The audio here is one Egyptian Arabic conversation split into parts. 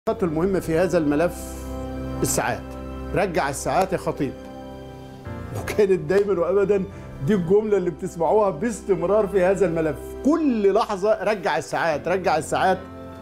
النقاط المهمة في هذا الملف الساعات رجع الساعات يا خطيب وكانت دايما وابدا دي الجملة اللي بتسمعوها باستمرار في هذا الملف كل لحظة رجع الساعات رجع الساعات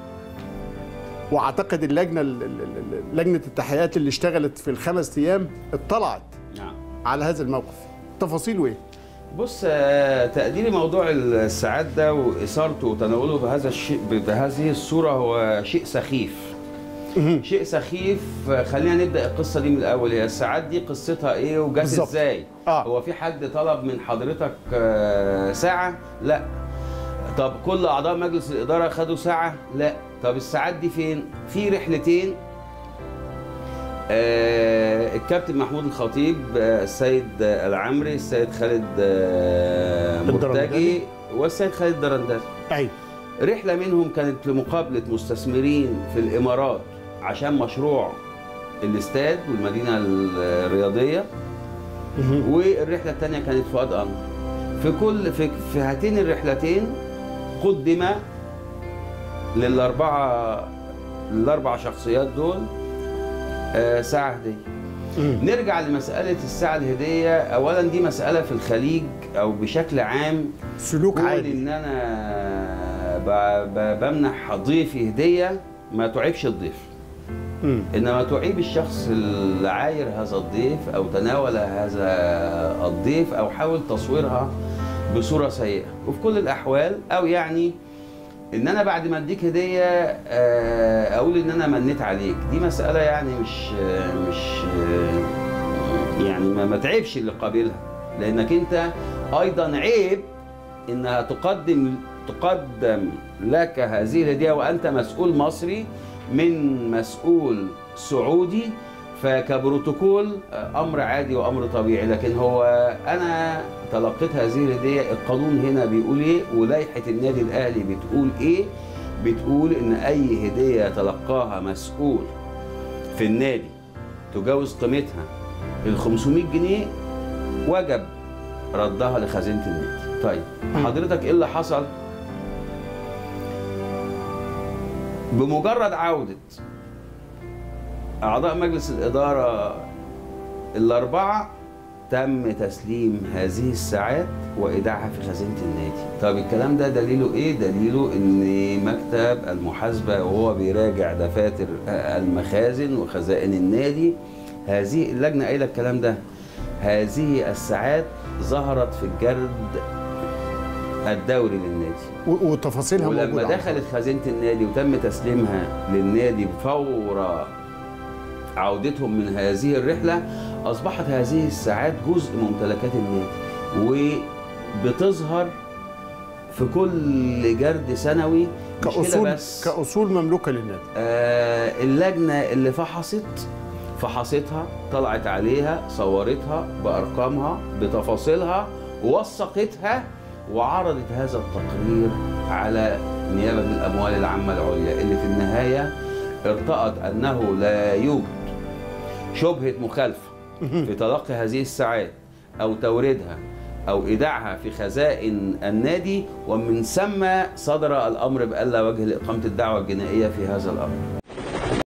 واعتقد اللجنة ال- ال- ال- لجنة التحقيقات اللي اشتغلت في الخمس ايام اطلعت نعم على هذا الموقف تفاصيله ايه؟ بص آه، تقديري موضوع الساعات ده واثارته وتناوله بهذا الشيء بهذه الصوره هو شيء سخيف شيء سخيف آه، خلينا نبدا القصه دي من الاول هي الساعات دي قصتها ايه وجت بالظبط. ازاي آه. هو في حد طلب من حضرتك آه، ساعه لا طب كل اعضاء مجلس الاداره خدوا ساعه لا طب الساعات دي فين في رحلتين آه، الكابتن محمود الخطيب آه، السيد آه، العمري السيد خالد آه، الدرندلي. مرتجي والسيد خالد الدرندلي ايوه رحله منهم كانت لمقابله مستثمرين في الامارات عشان مشروع الاستاد والمدينه الرياضيه والرحله الثانيه كانت فؤاد انور في كل في, في هاتين الرحلتين قدم للاربعه الاربع شخصيات دول آه، ساعه هديه نرجع لمساله الساعه الهديه اولا دي مساله في الخليج او بشكل عام سلوك كون عادي ان انا ب- ب- بمنح ضيفي هديه ما تعيبش الضيف مم. انما تعيب الشخص اللي عاير هذا الضيف او تناول هذا الضيف او حاول تصويرها بصوره سيئه وفي كل الاحوال او يعني ان انا بعد ما اديك هديه آه، اقول ان انا منيت عليك دي مساله يعني مش مش يعني ما ما تعيبش اللي قابلها لانك انت ايضا عيب انها تقدم تقدم لك هذه الهديه وانت مسؤول مصري من مسؤول سعودي فكبروتوكول آه، امر عادي وامر طبيعي لكن هو انا تلقيت هذه الهديه القانون هنا بيقول ايه ولائحه النادي الاهلي بتقول ايه بتقول ان اي هديه يتلقاها مسؤول في النادي تجاوز قيمتها ال 500 جنيه وجب ردها لخزينه النادي طيب حضرتك ايه اللي حصل بمجرد عودة أعضاء مجلس الإدارة الأربعة تم تسليم هذه الساعات وإيداعها في خزينة النادي طب الكلام ده دليله إيه؟ دليله إن مكتب المحاسبة وهو بيراجع دفاتر المخازن وخزائن النادي هذه اللجنة قايلة الكلام ده هذه الساعات ظهرت في الجرد الدوري للنادي و- وتفاصيلها ولما موجودة دخلت خزينه النادي وتم تسليمها للنادي فور عودتهم من هذه الرحله اصبحت هذه الساعات جزء من ممتلكات النادي وبتظهر في كل جرد سنوي مش كده كأصول بس كأصول مملوكة للنادي آه اللجنه اللي فحصت فحصتها طلعت عليها صورتها بارقامها بتفاصيلها وثقتها وعرضت هذا التقرير على نيابه الاموال العامه العليا اللي في النهايه ارتأت انه لا يوجد شبهه مخالفه في تلقي هذه الساعات او توريدها او ايداعها في خزائن النادي ومن ثم صدر الامر بألا وجه لاقامه الدعوه الجنائيه في هذا الامر